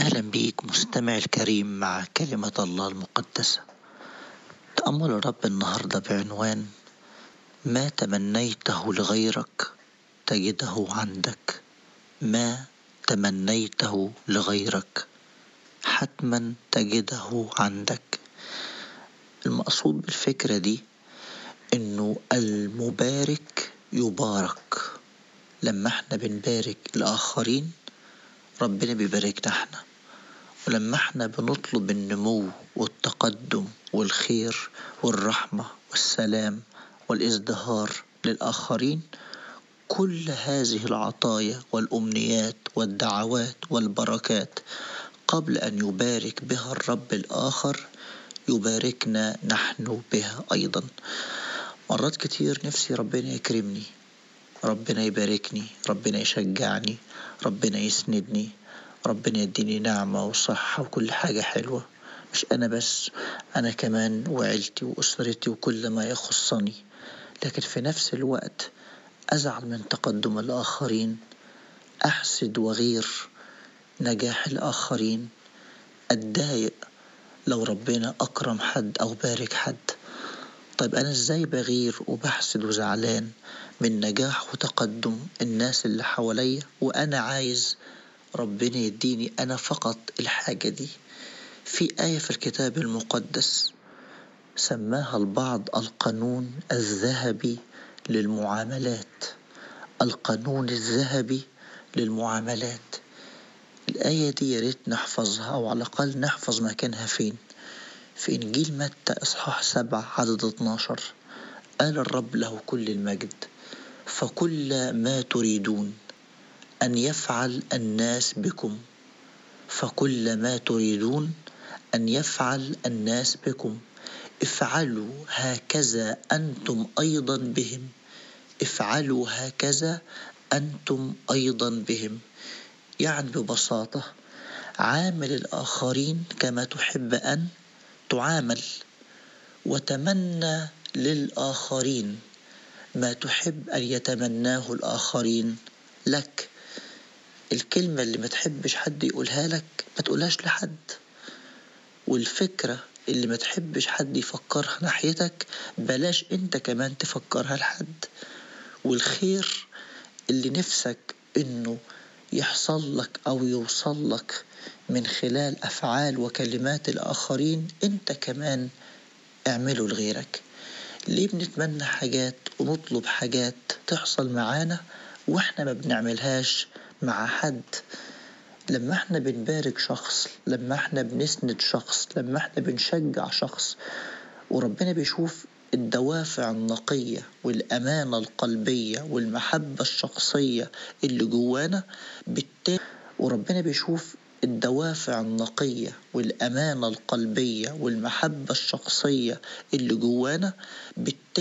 أهلا بيك مستمع الكريم مع كلمة الله المقدسة تأمل الرب النهاردة بعنوان ما تمنيته لغيرك تجده عندك ما تمنيته لغيرك حتما تجده عندك المقصود بالفكرة دي انه المبارك يبارك لما احنا بنبارك الاخرين ربنا بيباركنا احنا ولما احنا بنطلب النمو والتقدم والخير والرحمة والسلام والازدهار للآخرين كل هذه العطايا والأمنيات والدعوات والبركات قبل أن يبارك بها الرب الآخر يباركنا نحن بها أيضا مرات كتير نفسي ربنا يكرمني ربنا يباركني ربنا يشجعني ربنا يسندني ربنا يديني نعمة وصحة وكل حاجة حلوة مش أنا بس أنا كمان وعيلتي وأسرتي وكل ما يخصني لكن في نفس الوقت أزعل من تقدم الآخرين أحسد وغير نجاح الآخرين أتضايق لو ربنا أكرم حد أو بارك حد طيب أنا إزاي بغير وبحسد وزعلان من نجاح وتقدم الناس اللي حواليا وأنا عايز ربنا يديني أنا فقط الحاجة دي في آية في الكتاب المقدس سماها البعض القانون الذهبي للمعاملات القانون الذهبي للمعاملات الآية دي يا ريت نحفظها أو على الأقل نحفظ مكانها فين في إنجيل متى إصحاح سبعة عدد 12 قال الرب له كل المجد فكل ما تريدون أن يفعل الناس بكم فكل ما تريدون أن يفعل الناس بكم افعلوا هكذا أنتم أيضا بهم افعلوا هكذا أنتم أيضا بهم يعني ببساطة عامل الآخرين كما تحب أن تعامل وتمنى للآخرين ما تحب أن يتمناه الآخرين لك الكلمة اللي ما تحبش حد يقولها لك ما تقولهاش لحد والفكرة اللي ما تحبش حد يفكرها ناحيتك بلاش انت كمان تفكرها لحد والخير اللي نفسك انه يحصل لك او يوصل لك من خلال افعال وكلمات الاخرين انت كمان اعمله لغيرك ليه بنتمنى حاجات ونطلب حاجات تحصل معانا واحنا ما بنعملهاش مع حد لما احنا بنبارك شخص لما احنا بنسند شخص لما احنا بنشجع شخص وربنا بيشوف الدوافع النقية والأمانة القلبية والمحبة الشخصية اللي جوانا بالتالي وربنا بيشوف الدوافع النقية والأمانة القلبية والمحبة الشخصية اللي جوانا بالتالي